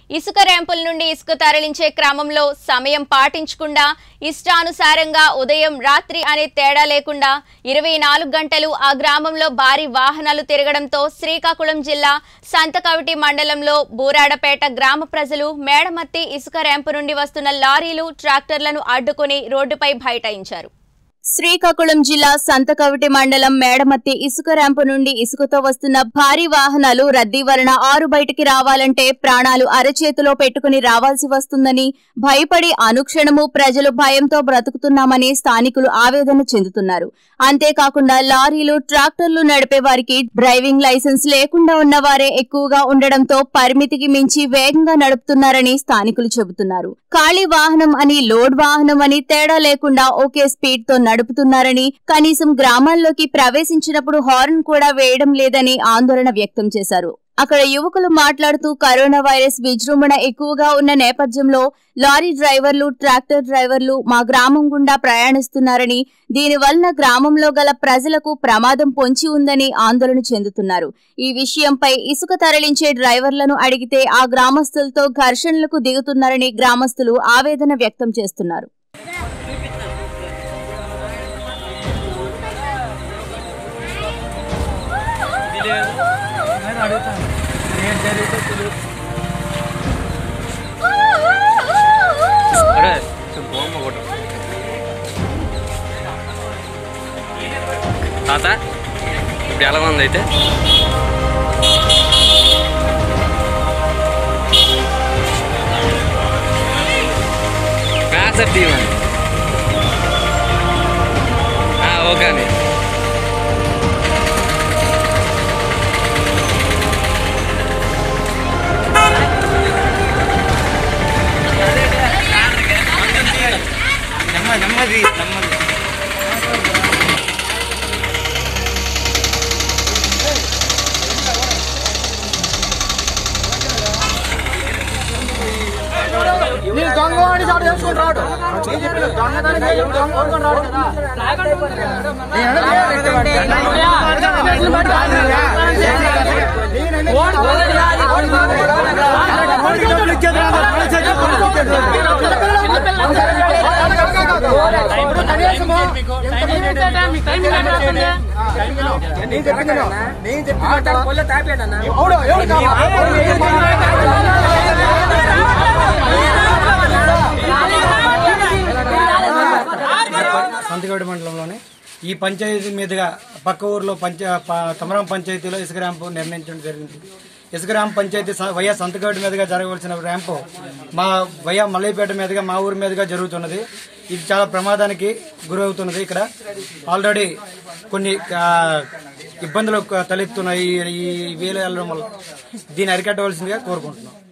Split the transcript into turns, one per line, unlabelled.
ఇసుక ర్యాంపుల నుండి ఇసుక తరలించే క్రమంలో సమయం పాటించకుండా ఇష్టానుసారంగా ఉదయం రాత్రి అనే తేడా లేకుండా ఇరవై నాలుగు గంటలు ఆ గ్రామంలో భారీ వాహనాలు తిరగడంతో శ్రీకాకుళం జిల్లా సంతకవిటి మండలంలో బూరాడపేట గ్రామ ప్రజలు మేడమత్తి ఇసుక ర్యాంపు నుండి వస్తున్న లారీలు ట్రాక్టర్లను అడ్డుకుని రోడ్డుపై బైఠాయించారు శ్రీకాకుళం జిల్లా సంతకవిటి మండలం మేడమత్తి ఇసుక ర్యాంపు నుండి ఇసుకతో వస్తున్న భారీ వాహనాలు రద్దీ వలన ఆరు బయటికి రావాలంటే ప్రాణాలు అరచేతిలో పెట్టుకుని రావాల్సి వస్తుందని భయపడి అనుక్షణము ప్రజలు భయంతో బ్రతుకుతున్నామని స్థానికులు ఆవేదన చెందుతున్నారు అంతేకాకుండా లారీలు ట్రాక్టర్లు నడిపే వారికి డ్రైవింగ్ లైసెన్స్ లేకుండా ఉన్న వారే ఎక్కువగా ఉండడంతో పరిమితికి మించి వేగంగా నడుపుతున్నారని స్థానికులు చెబుతున్నారు ఖాళీ వాహనం అని లోడ్ వాహనం అని తేడా లేకుండా ఒకే స్పీడ్ తో నడుపుతున్నారని కనీసం గ్రామాల్లోకి ప్రవేశించినప్పుడు హార్న్ కూడా వేయడం లేదని ఆందోళన వ్యక్తం చేశారు అక్కడ యువకులు మాట్లాడుతూ కరోనా వైరస్ విజృంభణ ఎక్కువగా ఉన్న నేపథ్యంలో లారీ డ్రైవర్లు ట్రాక్టర్ డ్రైవర్లు మా గ్రామం గుండా ప్రయాణిస్తున్నారని దీనివలన గ్రామంలో గల ప్రజలకు ప్రమాదం పొంచి ఉందని ఆందోళన చెందుతున్నారు ఈ విషయంపై ఇసుక తరలించే డ్రైవర్లను అడిగితే ఆ గ్రామస్తులతో ఘర్షణలకు దిగుతున్నారని గ్రామస్తులు ఆవేదన వ్యక్తం చేస్తున్నారు
నేను అడుగుతాను నేను జరిగితే తెలియదు
అరే బొమ్మ కొట్టు తాత ఇప్పుడు ఎలా ఉంది అయితే క్యాన్సర్ టీమ్ ఓకే అండి
నెమ్మది నెమ్మది నెమ్మది
నేను దొంగ వాడి చాటు చేసుకుని రాడు నేను చెప్పిన దొంగతనం చేయడం దొంగ కొడుకుని రాడు కదా నేను అడగలేదు. వాడికి డబ్బులు ఇచ్చేది రాదు. వాడి చేతిలో డబ్బులు ఇచ్చేది రాదు. ఇప్పుడు కనీసము నేను చెప్పింది విను. నేను చెప్పింది అవును ఎవరు
సంతగౌడి మండలంలోని ఈ పంచాయతీ మీదుగా పక్క ఊర్లో పంచ ప- తమరం పంచాయతీలో ఇసుక ర్యాంపు నిర్ణయించడం జరిగింది ఇసుక ర్యాంప్ పంచాయతీ స- వయా సంతగౌడి మీదుగా జరగవలసిన ర్యాంపు మా వయా మల్లైపేట మీదుగా మా ఊరి మీదుగా జరుగుతున్నది ఇది చాలా ప్రమాదానికి గురవుతున్నది ఇక్కడ ఆల్రెడీ కొన్ని ఆ, ఇబ్బందులు తలెత్తున్నాయి ఈ- ఈ వేలు వెళ్ళడం వల్ల దీన్ని అరికట్టవలసిందిగా కోరుకుంటున్నాం